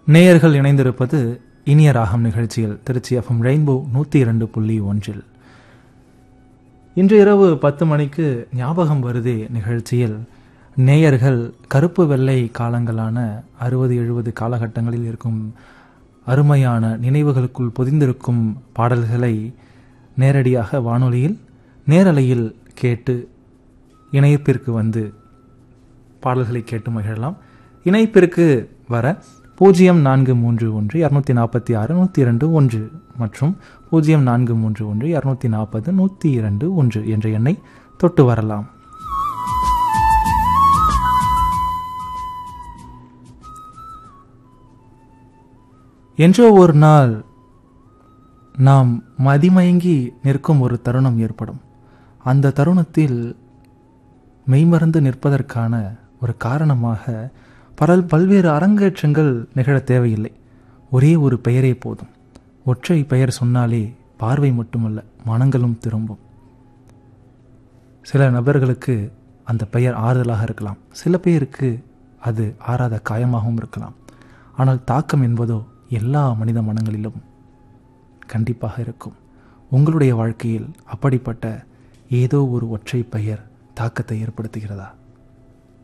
நேயர்கள் இணைந்திருப்பது இனிய ராகம் நிகழ்ச்சியில் திருச்சி எஃப்எம் ரெயின்போ நூற்றி இரண்டு புள்ளி ஒன்றில் இன்று இரவு பத்து மணிக்கு ஞாபகம் வருதே நிகழ்ச்சியில் நேயர்கள் கருப்பு வெள்ளை காலங்களான அறுபது எழுபது காலகட்டங்களில் இருக்கும் அருமையான நினைவுகளுக்குள் பொதிந்திருக்கும் பாடல்களை நேரடியாக வானொலியில் நேரலையில் கேட்டு இணைப்பிற்கு வந்து பாடல்களை கேட்டு மகிழலாம் இணைப்பிற்கு வர பூஜ்ஜியம் நான்கு மூன்று ஒன்று இரநூத்தி நாற்பத்தி ஆறு நூற்றி இரண்டு ஒன்று மற்றும் பூஜ்ஜியம் நான்கு மூன்று ஒன்று இரநூத்தி நாற்பது நூற்றி இரண்டு ஒன்று என்ற எண்ணை தொட்டு வரலாம் என்றோ ஒரு நாள் நாம் மதிமயங்கி நிற்கும் ஒரு தருணம் ஏற்படும் அந்த தருணத்தில் மெய்மறந்து நிற்பதற்கான ஒரு காரணமாக பல பல்வேறு அரங்கேற்றங்கள் நிகழ தேவையில்லை ஒரே ஒரு பெயரே போதும் ஒற்றை பெயர் சொன்னாலே பார்வை மட்டுமல்ல மனங்களும் திரும்பும் சில நபர்களுக்கு அந்த பெயர் ஆறுதலாக இருக்கலாம் சில பேருக்கு அது ஆறாத காயமாகவும் இருக்கலாம் ஆனால் தாக்கம் என்பதோ எல்லா மனித மனங்களிலும் கண்டிப்பாக இருக்கும் உங்களுடைய வாழ்க்கையில் அப்படிப்பட்ட ஏதோ ஒரு ஒற்றை பெயர் தாக்கத்தை ஏற்படுத்துகிறதா